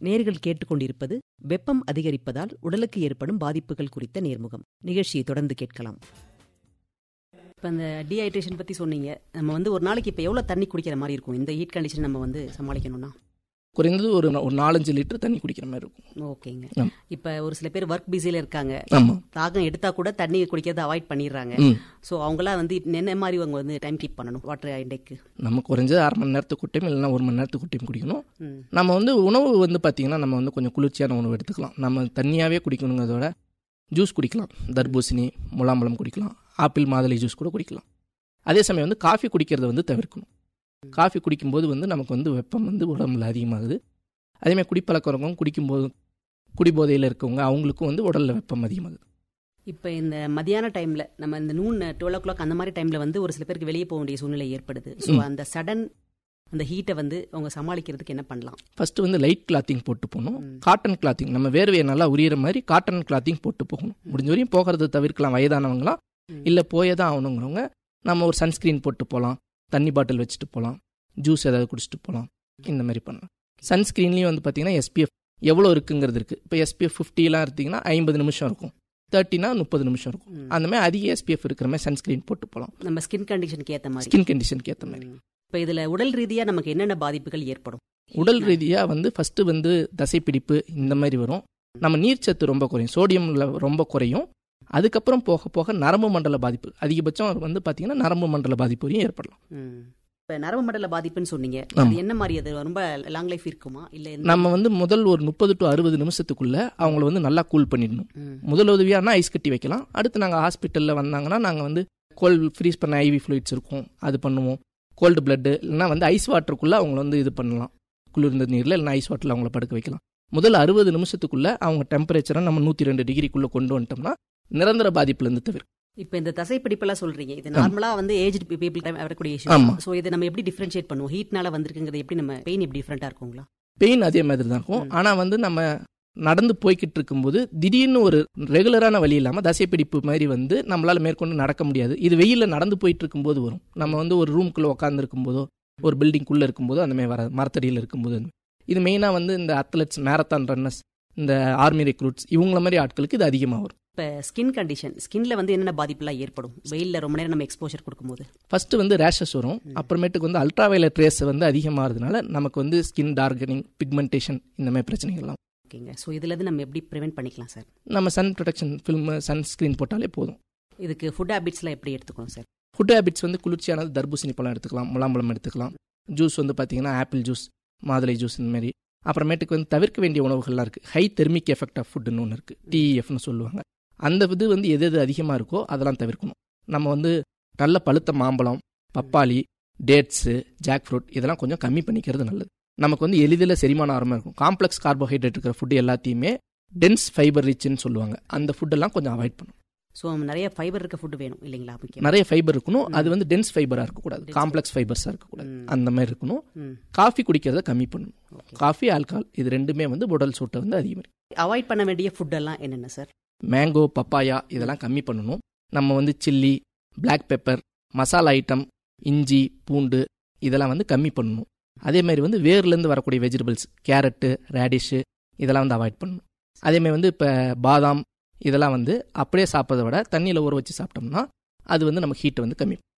நேர்கள் கேட்டுக்கொண்டிருப்பது வெப்பம் அதிகரிப்பதால் உடலுக்கு ஏற்படும் பாதிப்புகள் குறித்த நேர்முகம் நிகழ்ச்சியை தொடர்ந்து கேட்கலாம் இப்போ இந்த டீஹைட்ரேஷன் பற்றி சொன்னீங்க நம்ம வந்து ஒரு நாளைக்கு இப்போ எவ்வளோ தண்ணி குடிக்கிற மாதிரி இருக்கும் இந்த ஹீட் கண்டிஷன் நம்ம வந்து சமாளிக்கணும்னா குறைந்தது ஒரு ஒரு நாலஞ்சு லிட்டர் தண்ணி குடிக்கிற மாதிரி இருக்கும் ஓகேங்க ஆமா. இப்போ ஒரு சில பேர் ஒர்க் பிஸியில் இருக்காங்க ஆமாம் தாகம் எடுத்தா கூட தண்ணி குடிக்கிறத அவாய்ட் பண்ணிடுறாங்க ம் ஸோ அவங்களாம் வந்து என்ன மாதிரி அவங்க வந்து டைம் கீப் பண்ணணும் வாட்டர் இன்டேக்கு நம்ம குறைஞ்சது அரை மணி நேரத்துக்கு டைம் இல்லைன்னா ஒரு மணி நேரத்துக்கு டைம் குடிக்கணும் ம் நம்ம வந்து உணவு வந்து பார்த்திங்கன்னா நம்ம வந்து கொஞ்சம் குளிர்ச்சியான உணவு எடுத்துக்கலாம் நம்ம தண்ணியாகவே குடிக்கணுங்கிறதோட ஜூஸ் குடிக்கலாம் தர்பூசணி முலாம்பழம் குடிக்கலாம் ஆப்பிள் மாதுளை ஜூஸ் கூட குடிக்கலாம் அதே சமயம் வந்து காஃபி குடிக்கிறத வந்து தவிர்க்கணும் காஃபி குடிக்கும்போது வந்து நமக்கு வந்து வெப்பம் வந்து உடம்புல அதிகமாகுது அதேமாதிரி குடிப்பழக்கம் இருக்கவங்க குடிக்கும்போது குடிபோதையில் இருக்கவங்க அவங்களுக்கும் வந்து உடலில் வெப்பம் அதிகமாகுது இப்போ இந்த மதியான டைம்ல நம்ம இந்த நூன் டுவெல் ஓ கிளாக் அந்த மாதிரி டைம்ல வந்து ஒரு சில பேருக்கு வெளியே போக வேண்டிய சூழ்நிலை ஏற்படுது ஸோ அந்த சடன் அந்த ஹீட்டை வந்து அவங்க சமாளிக்கிறதுக்கு என்ன பண்ணலாம் ஃபர்ஸ்ட் வந்து லைட் கிளாத்திங் போட்டு போகணும் ம். காட்டன் கிளாத்திங் நம்ம வேர்வையை நல்லா உரியிற மாதிரி காட்டன் கிளாத்திங் போட்டு போகணும் முடிஞ்ச வரையும் போகிறத தவிர்க்கலாம் வயதானவங்களாம் ம். இல்லை போயே தான் ஆகணுங்கிறவங்க நம்ம ஒரு சன்ஸ்கிரீன் போட்டு போகலாம் தண்ணி பாட்டில் வச்சுட்டு போகலாம் ஜூஸ் ஏதாவது குடிச்சிட்டு போகலாம் இந்த மாதிரி பண்ணலாம் சன்ஸ்கிரீன்லேயும் வந்து பார்த்தீங்கன்னா எஸ்பிஎஃப் எவ்வளோ இருக்குங்கிறது இருக்குது இப்போ எஸ்பிஎஃப் ஃபிஃப்டிலாம் எடுத்திங்கன்னா ஐம்பது நிமிஷம் இருக்கும் தேர்ட்டினா முப்பது நிமிஷம் இருக்கும் ம். அந்த மாதிரி அதிக எஸ்பிஎஃப் இருக்கிற மாதிரி சன்ஸ்கிரீன் போட்டு போகலாம் நம்ம ஸ்கின் கண்டிஷனுக்கு ஏற்ற மாதிரி ஸ்கின் கண்டிஷனுக்கு ஏற்ற மாதிரி இப்போ இதுல உடல் ரீதியா நமக்கு என்னென்ன பாதிப்புகள் ஏற்படும் உடல் ரீதியாக வந்து ஃபஸ்ட்டு வந்து தசைப்பிடிப்பு இந்த மாதிரி வரும் நம்ம நீர்ச்சத்து ரொம்ப குறையும் சோடியம்ல ரொம்ப குறையும் அதுக்கப்புறம் போக போக நரம்பு மண்டல பாதிப்பு அதிகபட்சம் வந்து பார்த்தீங்கன்னா நரம்பு மண்டல பாதிப்பு வரையும் ஏற்படலாம் ம். இப்ப நரம்பு மண்டல பாதிப்புன்னு சொன்னீங்க ஆமா. அது என்ன மாதிரி அது ரொம்ப லாங் லைஃப் இருக்குமா இல்ல எந்த- நம்ம வந்து முதல் ஒரு முப்பது டு அறுபது நிமிஷத்துக்குள்ள அவங்கள வந்து நல்லா கூல் பண்ணிடணும் ம். முதல் உதவியானா ஐஸ் கட்டி வைக்கலாம் அடுத்து நாங்கள் ஹாஸ்பிட்டலில் வந்தாங்கன்னா நாங்கள் வந்து கோல்டு ஃப்ரீஸ் பண்ண ஐவி ஃப்ளூயிட்ஸ் இருக்கும் அது பண்ணுவோம் கோல்டு பிளட்டு இல்லைன்னா வந்து ஐஸ் வாட்டருக்குள்ளே அவங்கள வந்து இது பண்ணலாம் குளிர்ந்த நீரில் இல்லைன்னா ஐஸ் வாட்டரில் அவங்கள படுக்க வைக்கலாம் முதல் அறுபது நிமிஷத்துக்குள்ள அவங்க டெம்பரேச்சரை நம்ம நூற்றி ரெண்டு டிகிரிக்குள்ளே கொண்டு வந்துட்டோம்னா நிரந்தர பாதிப்புலேருந்து தவிர்க்கும் இப்ப இந்த தசைப்பிடிப்பெல்லாம் சொல்றீங்க இது நார்மலா வந்து ஏஜ் பீப்புள் வரக்கூடிய ஆமா. இஷ்யூ சோ இதை நம்ம எப்படி டிஃபரன்ஷியேட் பண்ணுவோம் ஹீட்னால வந்திருக்குங்கிறது எப்படி நம்ம பெயின் எப்படி டிஃபரெண்டா இருக்குங்களா பெயின் அதே மாதிரி தான் இருக்கும் ம். ஆனால் வந்து நம்ம நடந்து போய்கிட்டு இருக்கும்போது திடீர்னு ஒரு ரெகுலரான வழி இல்லாமல் தசைப்பிடிப்பு மாதிரி வந்து நம்மளால் மேற்கொண்டு நடக்க முடியாது இது வெயிலில் நடந்து போயிட்டு இருக்கும்போது வரும் நம்ம வந்து ஒரு ரூம்குள்ளே உட்காந்துருக்கும் போதோ ஒரு பில்டிங்குள்ளே இருக்கும்போதோ அந்த மாதிரி வர மரத்தடியில் இருக்கும்போது அந்த மாதிரி. இது மெயினாக வந்து இந்த அத்லெட்ஸ் மேரத்தான் ரன்னர்ஸ் இந்த ஆர்மி ரெக்ரூட்ஸ் இவங்கள மாதிரி ஆட்களுக்கு இது அதிகமாக வரும் இப்ப ஸ்கின் கண்டிஷன் ஸ்கின்ல வந்து என்னென்ன பாதிப்புலாம் ஏற்படும் வெயில்ல ரொம்ப நேரம் நம்ம எக்ஸ்போஷர் கொடுக்கும்போது ஃபர்ஸ்ட் வந்து ரேஷஸ் வரும் அப்புறமேட்டுக்கு வந்து அல்ட்ராவைலட் ரேஸ் வந்து அதிகமாகிறதுனால நமக்கு வந்து ஸ்கின் டார்கனிங் பிக்மெண்டேஷன் இந்த மாதிரி பிரச்சனைகள்லாம் ஓகேங்க சோ இதுல இருந்து நம்ம எப்படி ப்ரிவென்ட் பண்ணிக்கலாம் சார் நம்ம சன் ப்ரொடெக்ஷன் ஃபில்ம் சன்ஸ்க்ரீன் போட்டாலே போதும் இதுக்கு ஃபுட் ஹேபிட்ஸ்லாம் எப்படி எடுத்துக்கணும் சார் ஃபுட் ஹேபிட்ஸ் வந்து குளிர்ச்சியானது தர்பூசணி பழம் எடுத்துக்கலாம் முலாம்பழம் எடுத்துக்கலாம் ஜூஸ் வந்து பார்த்தீங்கன்னா ஆப்பிள் ஜூஸ் மாதுளை ஜூஸ் இந்த மாதிரி அப்புறமேட்டுக்கு வந்து தவிர்க்க வேண்டிய உணவுகள்லாம் இருக்குது ஹை தெர்மிக் எஃபெக்ட் ஆஃப் ஃபுட்னு ஒன்று இருக்குது டிஇஎஃப்னு சொல்லுவாங்க அந்த இது வந்து எது எது அதிகமாக இருக்கோ அதெல்லாம் தவிர்க்கணும் நம்ம வந்து நல்ல பழுத்த மாம்பழம் பப்பாளி டேட்ஸு ஜாக் ஃப்ரூட் இதெல்லாம் கொஞ்சம் கம்மி பண்ணிக்கிறது நல்லது நமக்கு வந்து எளிதில் செரிமானம் ஆரமாக இருக்கும் காம்ப்ளெக்ஸ் கார்போஹைட்ரேட் இருக்கிற ஃபுட் எல்லாத்தையுமே டென்ஸ் ஃபைபர் ரிச்னு சொல்லுவாங்க அந்த ஃபுட்டெல்லாம் கொஞ்சம் அவாய்ட் பண்ணணும் சோ நிறைய ஃபைபர் இருக்க ஃபுட் வேணும் இல்லைங்களா முக்கியம் நிறைய ஃபைபர் இருக்கணும் அது ம். வந்து டென்ஸ் ஃபைபராக இருக்கக்கூடாது Dense காம்ப்ளெக்ஸ் ஃபைபர்ஸாக இருக்கக்கூடாது ம். அந்த மாதிரி இருக்கணும் ம் காஃபி குடிக்கிறத கம்மி பண்ணணும் ஓகே காஃபி ஆல்கஹால் இது ரெண்டுமே வந்து உடல் சூட்டை வந்து அதிகமாக அவாய்ட் பண்ண வேண்டிய ஃபுட் எல்லாம் என்னென்ன சார் மேங்கோ பப்பாயா இதெல்லாம் கம்மி பண்ணணும் நம்ம வந்து chilli black pepper masala item இஞ்சி பூண்டு இதெல்லாம் வந்து கம்மி பண்ணணும் அதே மாதிரி வந்து வேர்லேருந்து வரக்கூடிய வெஜிடபிள்ஸ் கேரட்டு ரேடிஷு இதெல்லாம் வந்து அவாய்ட் பண்ணணும் அதே மாதிரி வந்து இப்போ பாதாம் இதெல்லாம் வந்து அப்படியே சாப்பிட்றத விட தண்ணியில் ஊற வச்சு சாப்பிட்டோம்னா அது வந்து நம்ம ஹீட்டை வந்து கம்மி